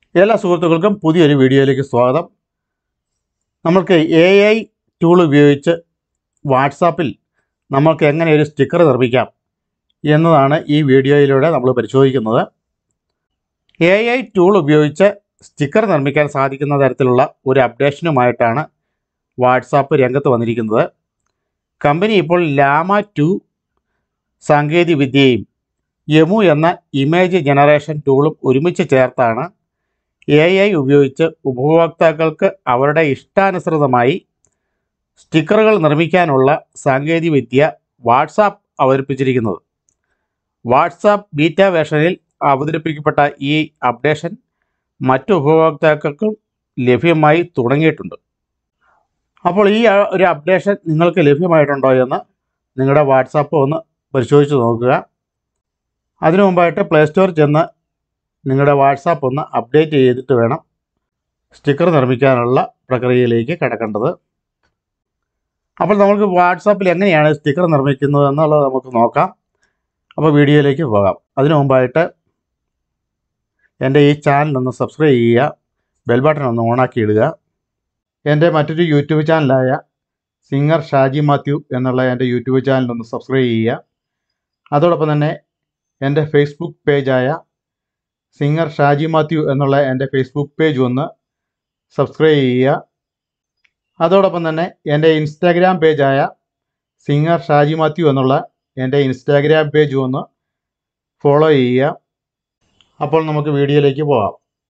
എല്ലാ സുഹൃത്തുക്കൾക്കും പുതിയൊരു വീഡിയോയിലേക്ക് സ്വാഗതം നമ്മൾക്ക് എ ഐ ടൂൾ ഉപയോഗിച്ച് വാട്സാപ്പിൽ നമ്മൾക്ക് എങ്ങനെ ഒരു സ്റ്റിക്കർ നിർമ്മിക്കാം എന്നതാണ് ഈ വീഡിയോയിലൂടെ നമ്മൾ പരിശോധിക്കുന്നത് എ ഐ ടൂൾ ഉപയോഗിച്ച് സ്റ്റിക്കർ നിർമ്മിക്കാൻ സാധിക്കുന്ന തരത്തിലുള്ള ഒരു അപ്ഡേഷനുമായിട്ടാണ് വാട്സാപ്പ് രംഗത്ത് വന്നിരിക്കുന്നത് കമ്പനി ഇപ്പോൾ ലാമ ടു സാങ്കേതികവിദ്യയും യമു എന്ന ഇമേജ് ജനറേഷൻ ടൂളും ഒരുമിച്ച് ചേർത്താണ് എ ഐ ഉപയോഗിച്ച് ഉപഭോക്താക്കൾക്ക് അവരുടെ ഇഷ്ടാനുസൃതമായി സ്റ്റിക്കറുകൾ നിർമ്മിക്കാനുള്ള സാങ്കേതികവിദ്യ വാട്സാപ്പ് അവതരിപ്പിച്ചിരിക്കുന്നത് വാട്സാപ്പ് ബീറ്റ വേർഷനിൽ അവതരിപ്പിക്കപ്പെട്ട ഈ അപ്ഡേഷൻ മറ്റു ഉപഭോക്താക്കൾക്കും ലഭ്യമായി തുടങ്ങിയിട്ടുണ്ട് അപ്പോൾ ഈ അ- ഒരു അപ്ഡേഷൻ നിങ്ങൾക്ക് ലഭ്യമായിട്ടുണ്ടോ എന്ന് നിങ്ങളുടെ വാട്സാപ്പ് ഒന്ന് പരിശോധിച്ച് നോക്കുക അതിനു മുമ്പായിട്ട് പ്ലേ സ്റ്റോറിൽ ചെന്ന് നിങ്ങളുടെ വാട്സാപ്പ് ഒന്ന് അപ്ഡേറ്റ് ചെയ്തിട്ട് വേണം സ്റ്റിക്കർ നിർമ്മിക്കാനുള്ള പ്രക്രിയയിലേക്ക് കിടക്കേണ്ടത് അപ്പോൾ നമുക്ക് വാട്സാപ്പിൽ എങ്ങനെയാണ് സ്റ്റിക്കർ നിർമ്മിക്കുന്നത് എന്നുള്ളത് നമുക്ക് നോക്കാം അപ്പോൾ വീഡിയോയിലേക്ക് പോകാം അതിനു മുമ്പായിട്ട് എൻ്റെ ഈ ചാനൽ ഒന്ന് സബ്സ്ക്രൈബ് ചെയ്യുക ബെൽ ബട്ടൺ ഒന്ന് ഓണാക്കി ഇടുക എൻ്റെ മറ്റൊരു യൂട്യൂബ് ചാനലായ സിംഗർ ഷാജി മാത്യു എന്നുള്ള എൻ്റെ യൂട്യൂബ് ചാനൽ ഒന്ന് സബ്സ്ക്രൈബ് ചെയ്യുക അതോടൊപ്പം തന്നെ എൻ്റെ ഫേസ്ബുക്ക് പേജായ സിംഗർ ഷാജി മാത്യു എന്നുള്ള എൻ്റെ ഫേസ്ബുക്ക് പേജ് ഒന്ന് സബ്സ്ക്രൈബ് ചെയ്യുക അതോടൊപ്പം തന്നെ എൻ്റെ ഇൻസ്റ്റാഗ്രാം പേജായ സിംഗർ ഷാജി മാത്യു എന്നുള്ള എൻ്റെ ഇൻസ്റ്റാഗ്രാം പേജ് ഒന്ന് ഫോളോ ചെയ്യുക അപ്പോൾ നമുക്ക് വീഡിയോയിലേക്ക് പോകാം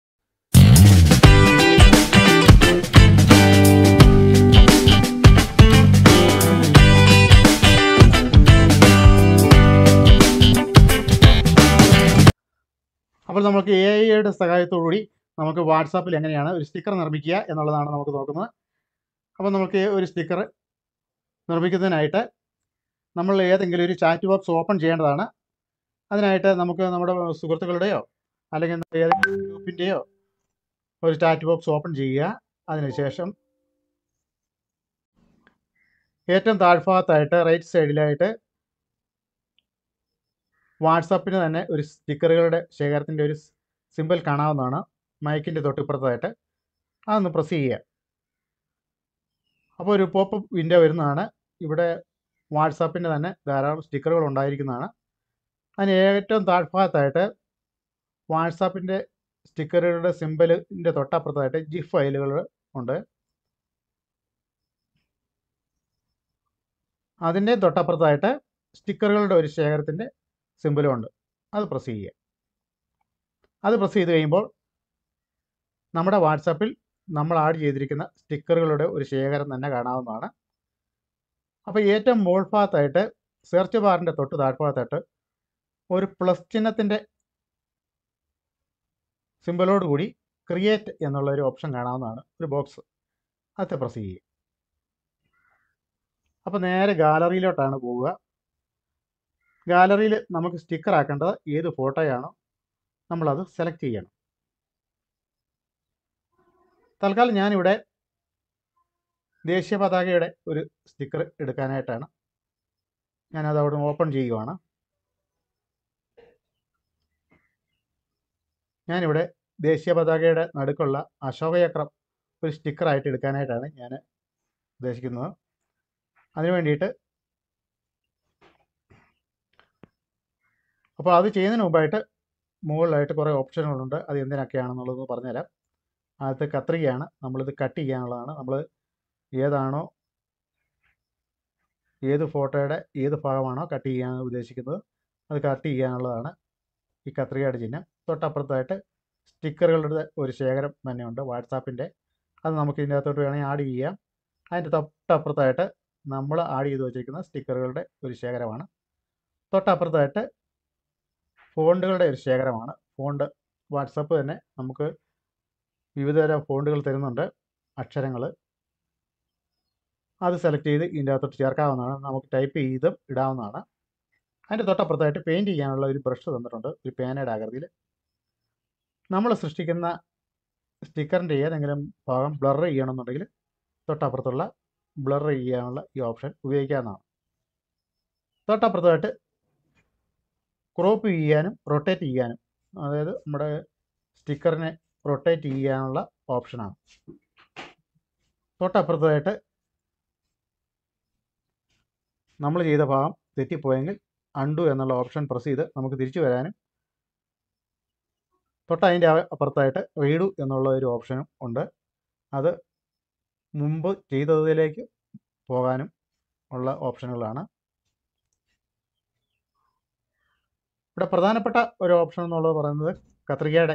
അപ്പോൾ നമുക്ക് എ ഐയുടെ സഹായത്തോടുകൂടി നമുക്ക് വാട്സാപ്പിൽ എങ്ങനെയാണ് ഒരു സ്റ്റിക്കർ നിർമ്മിക്കുക എന്നുള്ളതാണ് നമുക്ക് നോക്കുന്നത് അപ്പോൾ നമുക്ക് ഒരു സ്റ്റിക്കർ നിർമ്മിക്കുന്നതിനായിട്ട് നമ്മൾ ഏതെങ്കിലും ഒരു ചാറ്റ് ബോക്സ് ഓപ്പൺ ചെയ്യേണ്ടതാണ് അതിനായിട്ട് നമുക്ക് നമ്മുടെ സുഹൃത്തുക്കളുടെയോ അല്ലെങ്കിൽ ഏതെങ്കിലും ഗ്രൂപ്പിൻ്റെയോ ഒരു ചാറ്റ് ബോക്സ് ഓപ്പൺ ചെയ്യുക അതിനുശേഷം ഏറ്റവും താഴ്ഭാഗത്തായിട്ട് റൈറ്റ് സൈഡിലായിട്ട് വാട്സാപ്പിന് തന്നെ ഒരു സ്റ്റിക്കറുകളുടെ ശേഖരത്തിൻ്റെ ഒരു സിമ്പിൾ കാണാവുന്നതാണ് മൈക്കിൻ്റെ തൊട്ടിപ്പുറത്തായിട്ട് അതൊന്ന് പ്രസ് ചെയ്യുക അപ്പോൾ ഒരു പോപ്പ് വിൻഡോ വരുന്നതാണ് ഇവിടെ വാട്സാപ്പിൻ്റെ തന്നെ ധാരാളം സ്റ്റിക്കറുകൾ ഉണ്ടായിരിക്കുന്നതാണ് അതിന് ഏറ്റവും താഴ്ഭാഗത്തായിട്ട് വാട്സാപ്പിൻ്റെ സ്റ്റിക്കറുകളുടെ സിമ്പിളിൻ്റെ തൊട്ടപ്പുറത്തായിട്ട് ജിഫ് ഫയലുകൾ ഉണ്ട് അതിൻ്റെ തൊട്ടപ്പുറത്തായിട്ട് സ്റ്റിക്കറുകളുടെ ഒരു ശേഖരത്തിൻ്റെ സിമ്പിളും ഉണ്ട് അത് പ്രസ് ചെയ്യുക അത് പ്രസ് ചെയ്ത് കഴിയുമ്പോൾ നമ്മുടെ വാട്സാപ്പിൽ നമ്മൾ ആഡ് ചെയ്തിരിക്കുന്ന സ്റ്റിക്കറുകളുടെ ഒരു ശേഖരം തന്നെ കാണാവുന്നതാണ് അപ്പോൾ ഏറ്റവും മുകൾ ഭാഗത്തായിട്ട് സെർച്ച് ബാറിൻ്റെ തൊട്ട് താഴ്ഭാഗത്തായിട്ട് ഒരു പ്ലസ് ചിഹ്നത്തിൻ്റെ സിമ്പിളോട് കൂടി ക്രിയേറ്റ് എന്നുള്ള ഒരു ഓപ്ഷൻ കാണാവുന്നതാണ് ഒരു ബോക്സ് അത് പ്രസ് ചെയ്യുക അപ്പോൾ നേരെ ഗാലറിയിലോട്ടാണ് പോവുക ഗാലറിയിൽ നമുക്ക് സ്റ്റിക്കർ ആക്കേണ്ടത് ഏത് ഫോട്ടോയാണോ നമ്മളത് സെലക്ട് ചെയ്യണം തൽക്കാലം ഞാനിവിടെ ദേശീയ പതാകയുടെ ഒരു സ്റ്റിക്കർ എടുക്കാനായിട്ടാണ് ഞാനത് അവിടെ ഓപ്പൺ ചെയ്യുവാണ് ഞാനിവിടെ ദേശീയ പതാകയുടെ നടുക്കുള്ള അശോകചക്രം ഒരു സ്റ്റിക്കറായിട്ട് എടുക്കാനായിട്ടാണ് ഞാൻ ഉദ്ദേശിക്കുന്നത് അതിനു വേണ്ടിയിട്ട് അപ്പോൾ അത് ചെയ്യുന്നതിന് മുമ്പായിട്ട് മുകളിലായിട്ട് കുറേ ഓപ്ഷനുകളുണ്ട് അത് എന്തിനൊക്കെയാണെന്നുള്ളത് പറഞ്ഞുതരാം ആദ്യത്തെ കത്രികയാണ് നമ്മളിത് കട്ട് ചെയ്യാനുള്ളതാണ് നമ്മൾ ഏതാണോ ഏത് ഫോട്ടോയുടെ ഏത് ഭാഗമാണോ കട്ട് ചെയ്യാൻ ഉദ്ദേശിക്കുന്നത് അത് കട്ട് ചെയ്യാനുള്ളതാണ് ഈ കത്രികയുടെ ചിഹ്നം തൊട്ടപ്പുറത്തായിട്ട് സ്റ്റിക്കറുകളുടെ ഒരു ശേഖരം തന്നെയുണ്ട് വാട്സാപ്പിൻ്റെ അത് നമുക്ക് ഇതിൻ്റെ അകത്തോട്ട് വേണമെങ്കിൽ ആഡ് ചെയ്യാം അതിൻ്റെ തൊട്ടപ്പുറത്തായിട്ട് നമ്മൾ ആഡ് ചെയ്ത് വെച്ചിരിക്കുന്ന സ്റ്റിക്കറുകളുടെ ഒരു ശേഖരമാണ് തൊട്ടപ്പുറത്തായിട്ട് ഫോണ്ടുകളുടെ ഒരു ശേഖരമാണ് ഫോണ്ട് വാട്സപ്പ് തന്നെ നമുക്ക് വിവിധതരം ഫോണ്ടുകൾ തരുന്നുണ്ട് അക്ഷരങ്ങൾ അത് സെലക്ട് ചെയ്ത് ഇതിൻ്റെ അകത്തോട്ട് ചേർക്കാവുന്നതാണ് നമുക്ക് ടൈപ്പ് ചെയ്തും ഇടാവുന്നതാണ് അതിൻ്റെ തൊട്ടപ്പുറത്തായിട്ട് പെയിൻറ് ചെയ്യാനുള്ള ഒരു ബ്രഷ് തന്നിട്ടുണ്ട് ഒരു പേനയുടെ ആകൃതിയിൽ നമ്മൾ സൃഷ്ടിക്കുന്ന സ്റ്റിക്കറിൻ്റെ ഏതെങ്കിലും ഭാഗം ബ്ലർ ചെയ്യണമെന്നുണ്ടെങ്കിൽ തൊട്ടപ്പുറത്തുള്ള ബ്ലർ ചെയ്യാനുള്ള ഈ ഓപ്ഷൻ ഉപയോഗിക്കാവുന്നതാണ് തൊട്ടപ്പുറത്തായിട്ട് ക്രോപ്പ് ചെയ്യാനും റൊട്ടേറ്റ് ചെയ്യാനും അതായത് നമ്മുടെ സ്റ്റിക്കറിനെ റൊട്ടേറ്റ് ചെയ്യാനുള്ള ഓപ്ഷനാണ് തൊട്ടപ്പുറത്തായിട്ട് നമ്മൾ ചെയ്ത ഭാഗം തെറ്റിപ്പോയെങ്കിൽ അണ്ടു എന്നുള്ള ഓപ്ഷൻ പ്രസ് ചെയ്ത് നമുക്ക് തിരിച്ചു വരാനും തൊട്ട് അതിൻ്റെ അപ്പുറത്തായിട്ട് റീഡു എന്നുള്ള ഒരു ഓപ്ഷനും ഉണ്ട് അത് മുമ്പ് ചെയ്തതിലേക്ക് പോകാനും ഉള്ള ഓപ്ഷനുകളാണ് ഇവിടെ പ്രധാനപ്പെട്ട ഒരു ഓപ്ഷൻ എന്നുള്ളത് പറയുന്നത് കത്രികയുടെ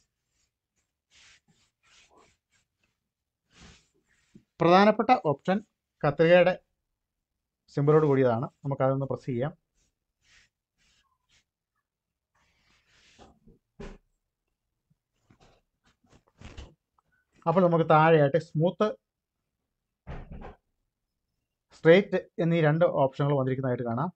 പ്രധാനപ്പെട്ട ഓപ്ഷൻ കത്രികയുടെ സിമ്പിളോട് കൂടിയതാണ് നമുക്കതൊന്ന് പ്രസ് ചെയ്യാം അപ്പോൾ നമുക്ക് താഴെയായിട്ട് സ്മൂത്ത് സ്ട്രേറ്റ് എന്നീ രണ്ട് ഓപ്ഷനുകൾ വന്നിരിക്കുന്നതായിട്ട് കാണാം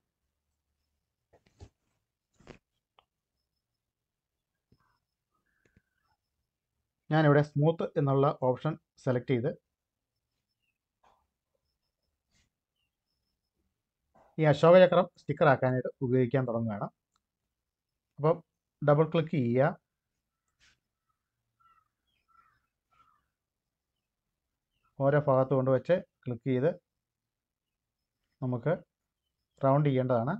ഞാനിവിടെ സ്മൂത്ത് എന്നുള്ള ഓപ്ഷൻ സെലക്ട് ചെയ്ത് ഈ അശോകചക്രം സ്റ്റിക്കർ ആക്കാനായിട്ട് ഉപയോഗിക്കാൻ തുടങ്ങുകയാണ് അപ്പം ഡബിൾ ക്ലിക്ക് ചെയ്യുക ഓരോ ഭാഗത്ത് കൊണ്ട് വെച്ച് ക്ലിക്ക് ചെയ്ത് നമുക്ക് റൗണ്ട് ചെയ്യേണ്ടതാണ്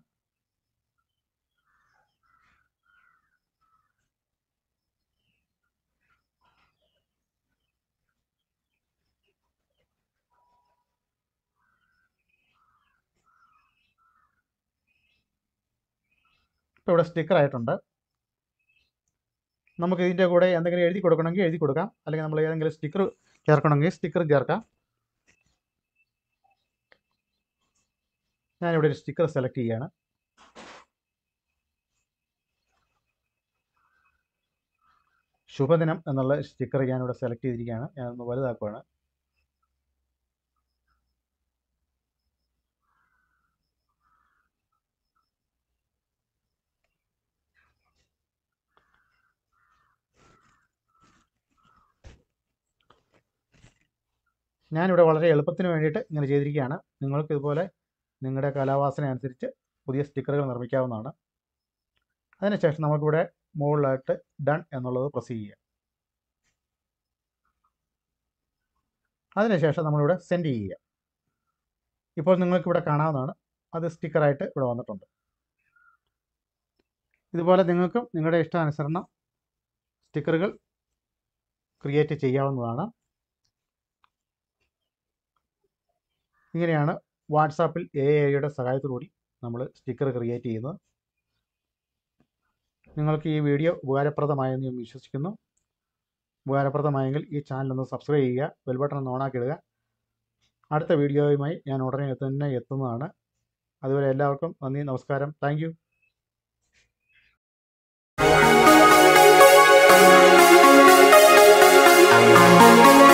ഇപ്പോൾ ഇവിടെ സ്റ്റിക്കർ ആയിട്ടുണ്ട് നമുക്ക് ഇതിൻ്റെ കൂടെ എന്തെങ്കിലും എഴുതി കൊടുക്കണമെങ്കിൽ എഴുതി കൊടുക്കാം അല്ലെങ്കിൽ നമ്മൾ ഏതെങ്കിലും സ്റ്റിക്കർ ചേർക്കണമെങ്കിൽ സ്റ്റിക്കർ ചേർക്കാം ഞാനിവിടെ ഒരു സ്റ്റിക്കർ സെലക്ട് ചെയ്യാണ് ശുഭദിനം എന്നുള്ള സ്റ്റിക്കർ ഞാനിവിടെ സെലക്ട് ചെയ്തിരിക്കുകയാണ് ഞാനൊന്ന് വലുതാക്കുകയാണ് ഞാനിവിടെ വളരെ എളുപ്പത്തിന് വേണ്ടിയിട്ട് ഇങ്ങനെ ചെയ്തിരിക്കുകയാണ് നിങ്ങൾക്ക് ഇതുപോലെ നിങ്ങളുടെ കലാവാസന അനുസരിച്ച് പുതിയ സ്റ്റിക്കറുകൾ നിർമ്മിക്കാവുന്നതാണ് അതിനുശേഷം നമുക്കിവിടെ മുകളിലായിട്ട് ഡൺ എന്നുള്ളത് പ്രസ് ചെയ്യുക അതിനുശേഷം നമ്മളിവിടെ സെൻഡ് ചെയ്യുക ഇപ്പോൾ നിങ്ങൾക്കിവിടെ കാണാവുന്നതാണ് അത് സ്റ്റിക്കറായിട്ട് ഇവിടെ വന്നിട്ടുണ്ട് ഇതുപോലെ നിങ്ങൾക്കും നിങ്ങളുടെ ഇഷ്ടാനുസരണം സ്റ്റിക്കറുകൾ ക്രിയേറ്റ് ചെയ്യാവുന്നതാണ് ഇങ്ങനെയാണ് വാട്സാപ്പിൽ എ ഐയുടെ സഹായത്തോടുകൂടി നമ്മൾ സ്റ്റിക്കർ ക്രിയേറ്റ് ചെയ്യുന്നത് നിങ്ങൾക്ക് ഈ വീഡിയോ ഉപകാരപ്രദമായെന്ന് ഞാൻ വിശ്വസിക്കുന്നു ഉപകാരപ്രദമായെങ്കിൽ ഈ ചാനൽ ഒന്ന് സബ്സ്ക്രൈബ് ചെയ്യുക ബെൽ ബട്ടൺ ഒന്ന് ഓണാക്കി ഇടുക അടുത്ത വീഡിയോയുമായി ഞാൻ ഉടനെ തന്നെ എത്തുന്നതാണ് അതുവരെ എല്ലാവർക്കും നന്ദി നമസ്കാരം താങ്ക് Thank you.